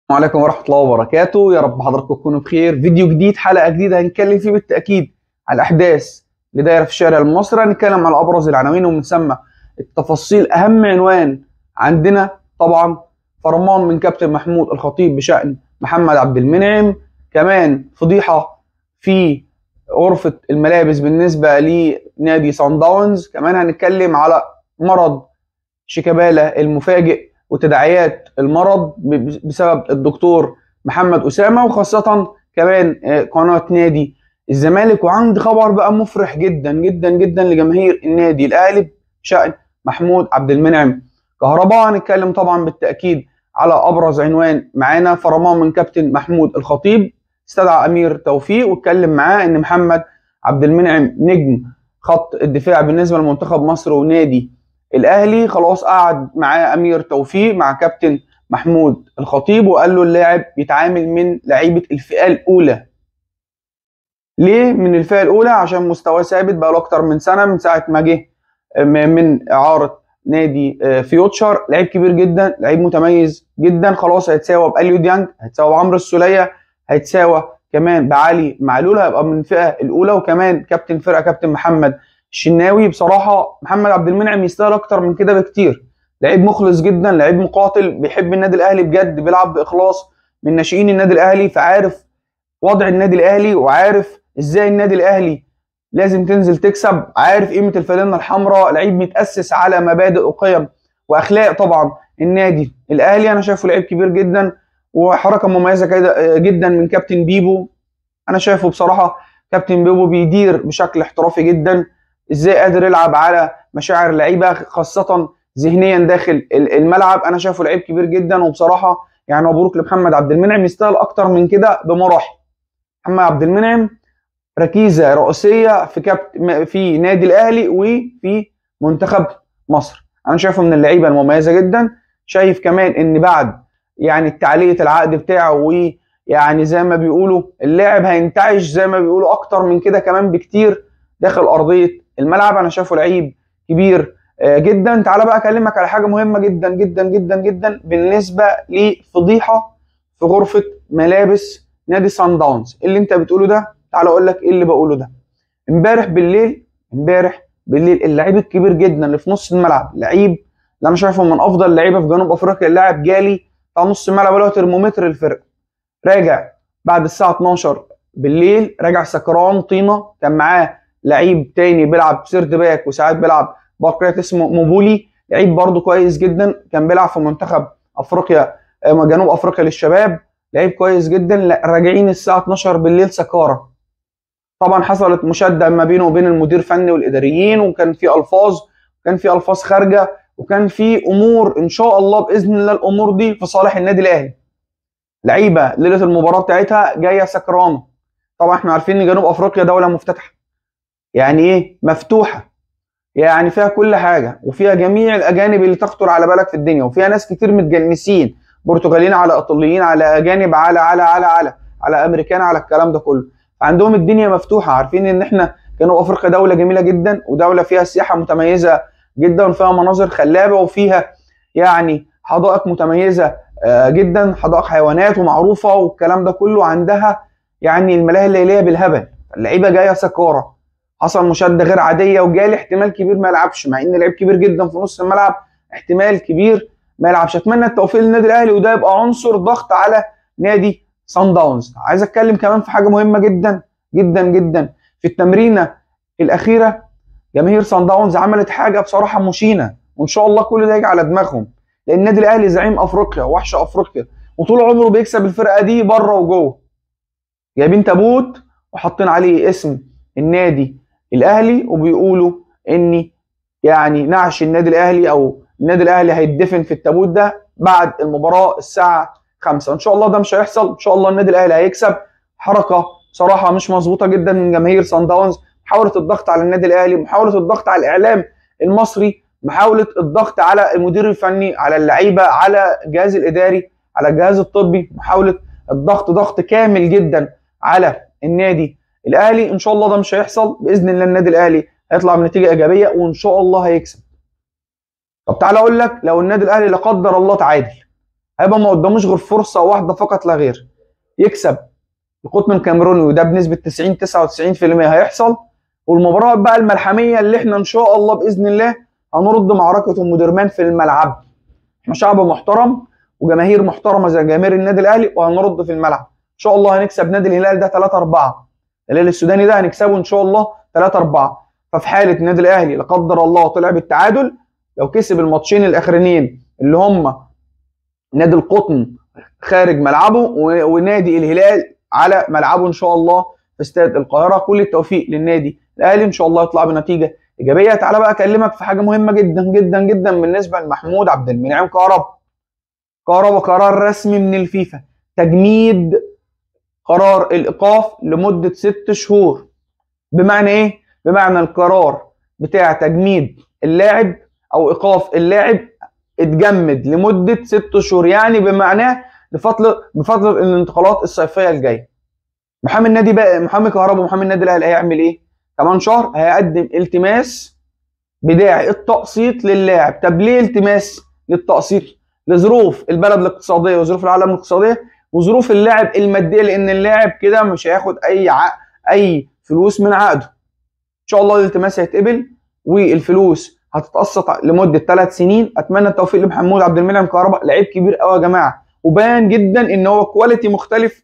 السلام عليكم ورحمة الله وبركاته يا رب حضراتكم تكونوا بخير فيديو جديد حلقة جديدة هنتكلم فيه بالتأكيد على الأحداث اللي دايرة في الشارع المصري هنتكلم على أبرز العناوين وبنسمى التفاصيل أهم عنوان عندنا طبعا فرمان من كابتن محمود الخطيب بشأن محمد عبد المنعم كمان فضيحة في غرفة الملابس بالنسبة لنادي سان داونز كمان هنتكلم على مرض شيكابالا المفاجئ وتداعيات المرض بسبب الدكتور محمد اسامه وخاصه كمان قناه نادي الزمالك وعندي خبر بقى مفرح جدا جدا جدا لجماهير النادي الاهلي بشان محمود عبد المنعم كهرباء هنتكلم طبعا بالتاكيد على ابرز عنوان معانا فرمان من كابتن محمود الخطيب استدعى امير توفيق واتكلم معاه ان محمد عبد المنعم نجم خط الدفاع بالنسبه لمنتخب مصر ونادي الاهلي خلاص قعد معاه امير توفيق مع كابتن محمود الخطيب وقال له اللاعب يتعامل من لعيبه الفئه الاولى ليه من الفئه الاولى عشان مستواه ثابت بقى له اكتر من سنه من ساعه ما جه من اعاره نادي فيوتشر لعيب كبير جدا لعيب متميز جدا خلاص هيتساوى باليو ديانج هيتساوى بعمرو السوليه هيتساوى كمان بعلي معلول هيبقى من الفئه الاولى وكمان كابتن فرقه كابتن محمد الشناوي بصراحه محمد عبد المنعم يستاهل اكتر من كده بكتير لعيب مخلص جدا لعيب مقاتل بيحب النادي الاهلي بجد بيلعب باخلاص من ناشئين النادي الاهلي فعارف وضع النادي الاهلي وعارف ازاي النادي الاهلي لازم تنزل تكسب عارف قيمه الفانله الحمراء لعيب متاسس على مبادئ وقيم واخلاق طبعا النادي الاهلي انا شايفه لعيب كبير جدا وحركه مميزه جدا من كابتن بيبو انا شايفه بصراحه كابتن بيبو بيدير بشكل احترافي جدا ازاي قادر يلعب على مشاعر اللعيبه خاصه ذهنيا داخل الملعب انا شايفه لعيب كبير جدا وبصراحه يعني مبروك لمحمد عبد المنعم يستاهل اكتر من كده بمراحل محمد عبد المنعم ركيزه رئيسيه في كابت في نادي الاهلي وفي منتخب مصر انا شايفه من اللعيبه المميزه جدا شايف كمان ان بعد يعني تعليه العقد بتاعه ويعني زي ما بيقولوا اللاعب هينتعش زي ما بيقولوا اكتر من كده كمان بكتير داخل ارضيه الملعب انا شايفه لعيب كبير جدا تعالى بقى اكلمك على حاجه مهمه جدا جدا جدا جدا بالنسبه لفضيحه في غرفه ملابس نادي سان داونز اللي انت بتقوله ده تعالى اقول لك ايه اللي بقوله ده امبارح بالليل امبارح بالليل اللعيب الكبير جدا اللي في نص الملعب لعيب اللي انا شايفه من افضل اللعيبه في جنوب افريقيا اللاعب جالي بتاع نص الملعب اللي هو ترمومتر الفرقه راجع بعد الساعه 12 بالليل راجع سكران طينه كان معاه لعيب تاني بيلعب سيرد باك وساعات بيلعب باك اسمه موبولي لعيب برضه كويس جدا كان بيلعب في منتخب افريقيا جنوب افريقيا للشباب لعيب كويس جدا راجعين الساعه 12 بالليل سكاره طبعا حصلت مشاده ما بينه وبين المدير الفني والاداريين وكان في الفاظ وكان في الفاظ خارجه وكان في امور ان شاء الله باذن الله الامور دي في صالح النادي الاهلي لعيبه ليله المباراه بتاعتها جايه سكرانه طبعا احنا عارفين ان جنوب افريقيا دوله مفتتحه يعني ايه مفتوحه يعني فيها كل حاجه وفيها جميع الاجانب اللي تخطر على بالك في الدنيا وفيها ناس كتير متجنسين برتغاليين على ايطاليين على اجانب على على على على على امريكان على الكلام ده كله عندهم الدنيا مفتوحه عارفين ان احنا جنوب افريقيا دوله جميله جدا ودوله فيها سياحه متميزه جدا وفيها مناظر خلابه وفيها يعني حدائق متميزه جدا حدائق حيوانات ومعروفه والكلام ده كله عندها يعني الملاهي الليليه بالهبل اللعيبه جايه سكاره حصل مشاده غير عاديه وجالي احتمال كبير ما يلعبش مع ان لعيب كبير جدا في نص الملعب احتمال كبير ما يلعبش اتمنى التوفيق للنادي الاهلي وده يبقى عنصر ضغط على نادي سان داونز عايز اتكلم كمان في حاجه مهمه جدا جدا جدا في التمرينه الاخيره جماهير سان داونز عملت حاجه بصراحه مشينه وان شاء الله كل ده يجي على دماغهم لان النادي الاهلي زعيم افريقيا وحش افريقيا وطول عمره بيكسب الفرقه دي بره وجوه جايبين تابوت وحاطين عليه اسم النادي الاهلي وبيقولوا ان يعني نعش النادي الاهلي او النادي الاهلي هيتدفن في التابوت ده بعد المباراه الساعه 5 ان شاء الله ده مش هيحصل ان شاء الله النادي الاهلي هيكسب حركه بصراحه مش مظبوطه جدا من جماهير سان داونز محاوله الضغط على النادي الاهلي محاوله الضغط على الاعلام المصري محاوله الضغط على المدير الفني على اللعيبه على الجهاز الاداري على الجهاز الطبي محاوله الضغط ضغط كامل جدا على النادي الاهلي ان شاء الله ده مش هيحصل باذن الله النادي الاهلي هيطلع بنتيجه ايجابيه وان شاء الله هيكسب طب تعالى اقول لك لو النادي الاهلي لا قدر الله تعادل هيبقى ما قداموش غير فرصه واحده فقط لا غير يكسب القطن الكاميروني وده بنسبه 90 99% هيحصل والمباراه بقى الملحميه اللي احنا ان شاء الله باذن الله هنرد معركه ام درمان في الملعب احنا شعب محترم وجماهير محترمه زي جماهير النادي الاهلي وهنرد في الملعب ان شاء الله هنكسب نادي الهلال ده 3 4 الهلال السوداني ده هنكسبه ان شاء الله 3 4 ففي حاله النادي الاهلي لا قدر الله طلع بالتعادل لو كسب الماتشين الاخرانيين اللي هم نادي القطن خارج ملعبه ونادي الهلال على ملعبه ان شاء الله في استاد القاهره كل التوفيق للنادي الاهلي ان شاء الله يطلع بنتيجه ايجابيه تعالى بقى اكلمك في حاجه مهمه جدا جدا جدا بالنسبه لمحمود عبد المنعم كهربا كهربا قرار رسمي من الفيفا تجميد قرار الايقاف لمده ست شهور بمعنى ايه بمعنى القرار بتاع تجميد اللاعب او ايقاف اللاعب اتجمد لمده ست شهور يعني بمعناه بفضل بفضل الانتقالات الصيفيه الجايه محامي النادي بقى محامي كهربا ومحامي النادي الاهلي هيعمل ايه كمان شهر هيقدم التماس بداعي التقسيط للاعب طب ليه التماس للتقسيط لظروف البلد الاقتصاديه وظروف العالم الاقتصاديه وظروف اللاعب الماديه لان اللاعب كده مش هياخد اي ع... اي فلوس من عقده ان شاء الله الالتماس هيتقبل والفلوس هتتقسط لمده ثلاث سنين اتمنى التوفيق لمحمود عبد المنعم كهرباء لعيب كبير قوي يا جماعه وبان جدا ان هو كواليتي مختلف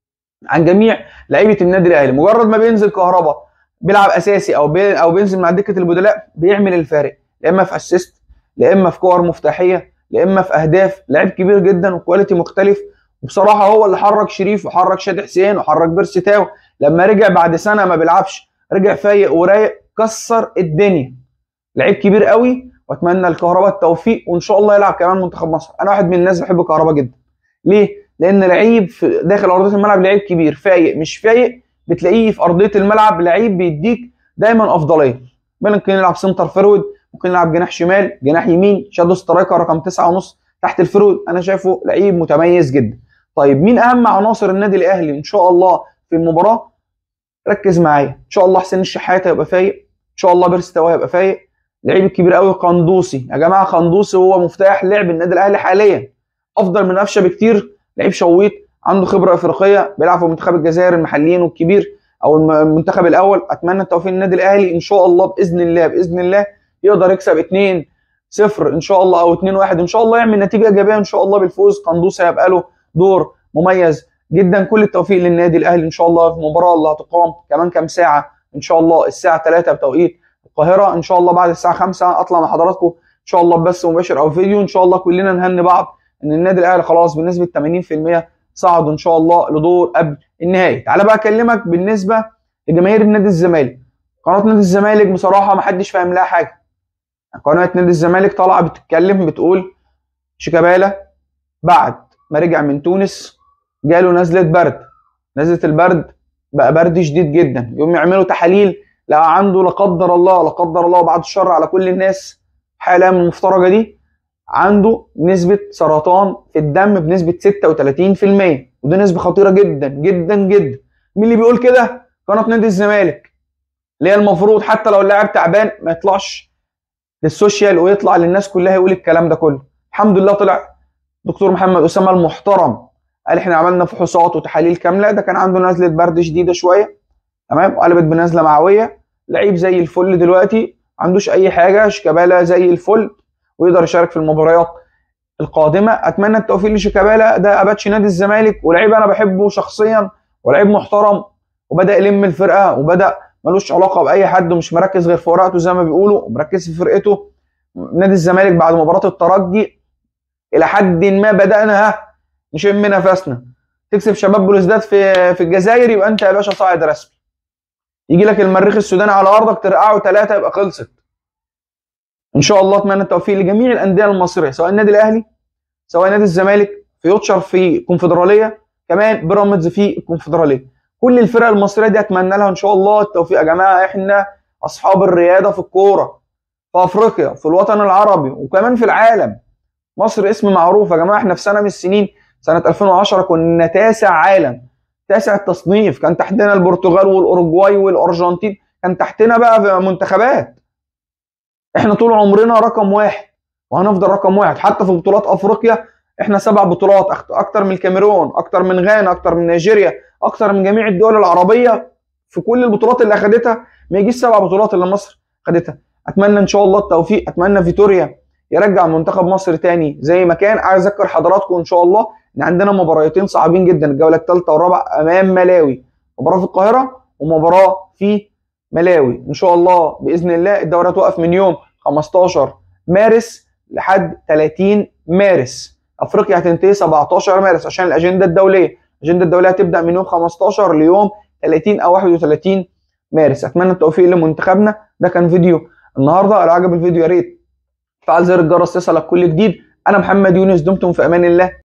عن جميع لعيبه النادي الاهلي مجرد ما بينزل كهرباء بيلعب اساسي او بي او بينزل مع دكه البدلاء بيعمل الفارق لا اما في اسيست لا اما في كور مفتاحيه لا اما في اهداف لعيب كبير جدا وكواليتي مختلف وبصراحه هو اللي حرك شريف وحرك شادي حسين وحرك بيرسي تاو لما رجع بعد سنه ما بيلعبش رجع فايق ورايق كسر الدنيا لعيب كبير قوي واتمنى الكهرباء التوفيق وان شاء الله يلعب كمان منتخب مصر انا واحد من الناس بحب الكهرباء جدا ليه لان لعيب في داخل ارضيه الملعب لعيب كبير فايق مش فايق بتلاقيه في ارضيه الملعب لعيب بيديك دايما افضليه ممكن يلعب سنتر فيرود ممكن يلعب جناح شمال جناح يمين شادو سترايكر رقم تسعة ونص تحت الفيرود انا شايفه لعيب متميز جدا طيب مين اهم عناصر النادي الاهلي ان شاء الله في المباراه ركز معايا ان شاء الله حسين الشحات هيبقى فايق ان شاء الله بيرس تاوي هيبقى فايق لعيب الكبير قوي قندوسي يا جماعه قندوسي هو مفتاح لعب النادي الاهلي حاليا افضل من قفشه بكتير لعيب شويط عنده خبره افريقيه بيلعب في منتخب الجزائر المحليين والكبير او المنتخب الاول اتمنى التوفيق للنادي الاهلي ان شاء الله باذن الله باذن الله يقدر يكسب 2 0 ان شاء الله او 2 1 ان شاء الله يعمل نتيجه ايجابيه ان شاء الله بالفوز قندوسي هيبقى له دور مميز جدا كل التوفيق للنادي الاهلي ان شاء الله في المباراه اللي هتقام كمان كام ساعه ان شاء الله الساعه 3 بتوقيت القاهره ان شاء الله بعد الساعه 5 اطلع مع حضراتكم ان شاء الله بث مباشر او فيديو ان شاء الله كلنا نهني بعض ان النادي الاهلي خلاص بنسبه 80% صعدوا ان شاء الله لدور قبل النهائي تعالى بقى اكلمك بالنسبه لجماهير نادي الزمالك قناه نادي الزمالك بصراحه ما حدش فاهم لها حاجه قناه نادي الزمالك طالعه بتتكلم بتقول شيكابالا بعد ما رجع من تونس جاله نزله برد نزله البرد بقى برد شديد جدا يوم يعملوا تحاليل لقى عنده لا قدر الله لا قدر الله بعد الشر على كل الناس حاله من المفترجه دي عنده نسبة سرطان في الدم بنسبة 36% ودي نسبة خطيرة جدا جدا جدا مين اللي بيقول كده؟ قناة نادي الزمالك اللي هي المفروض حتى لو اللاعب تعبان ما يطلعش للسوشيال ويطلع للناس كلها يقول الكلام ده كله الحمد لله طلع دكتور محمد أسامة المحترم قال احنا عملنا فحوصات وتحاليل كاملة ده كان عنده نزلة برد شديدة شوية تمام وقلبت بنزلة معوية لعيب زي الفل دلوقتي ما عندوش أي حاجة شيكابالا زي الفل ويقدر يشارك في المباريات القادمه اتمنى التوفيق لشيكابالا ده اباتشي نادي الزمالك ولعيب انا بحبه شخصيا ولعيب محترم وبدا يلم الفرقه وبدا ملوش علاقه باي حد ومش مركز غير في ورقته زي ما بيقولوا مركز في فرقته نادي الزمالك بعد مباراه الترجي الى حد ما بدانا ها نشم نفسنا تكسب شباب بلوزداد في في الجزائر يبقى انت يا باشا صاعد رسمي يجي لك المريخ السوداني على ارضك ترقعه ثلاثه يبقى خلصت ان شاء الله اتمنى التوفيق لجميع الانديه المصريه سواء النادي الاهلي سواء نادي الزمالك فيوتشر في الكونفدراليه كمان بيراميدز في الكونفدراليه كل الفرق المصريه دي اتمنى لها ان شاء الله التوفيق يا جماعه احنا اصحاب الرياده في الكوره في افريقيا في الوطن العربي وكمان في العالم مصر اسم معروف يا جماعه احنا في سنه من السنين سنه 2010 كنا تاسع عالم تاسع التصنيف كان تحتنا البرتغال والاوروجواي والارجنتين كان تحتنا بقى في منتخبات احنا طول عمرنا رقم واحد وهنفضل رقم واحد حتى في بطولات افريقيا احنا سبع بطولات أخت- اكتر من الكاميرون اكتر من غانا اكتر من نيجيريا اكتر من جميع الدول العربيه في كل البطولات اللي اخدتها ما يجيش سبع بطولات اللي مصر خدتها اتمنى ان شاء الله التوفيق اتمنى فيتوريا يرجع منتخب مصر تاني زي ما كان عايز اذكر حضراتكم ان شاء الله ان عندنا مباراتين صعبين جدا الجوله الثالثه والرابعه امام ملاوي مباراه في القاهره ومباراه في ملاوي ان شاء الله باذن الله الدوري هتوقف من يوم 15 مارس لحد 30 مارس افريقيا هتنتهي 17 مارس عشان الاجنده الدوليه الاجنده الدوليه هتبدا من يوم 15 ليوم 30 او 31 مارس اتمنى التوفيق لمنتخبنا ده كان فيديو النهارده لو عجب الفيديو يا ريت تفعل زر الجرس يصلك كل جديد انا محمد يونس دمتم في امان الله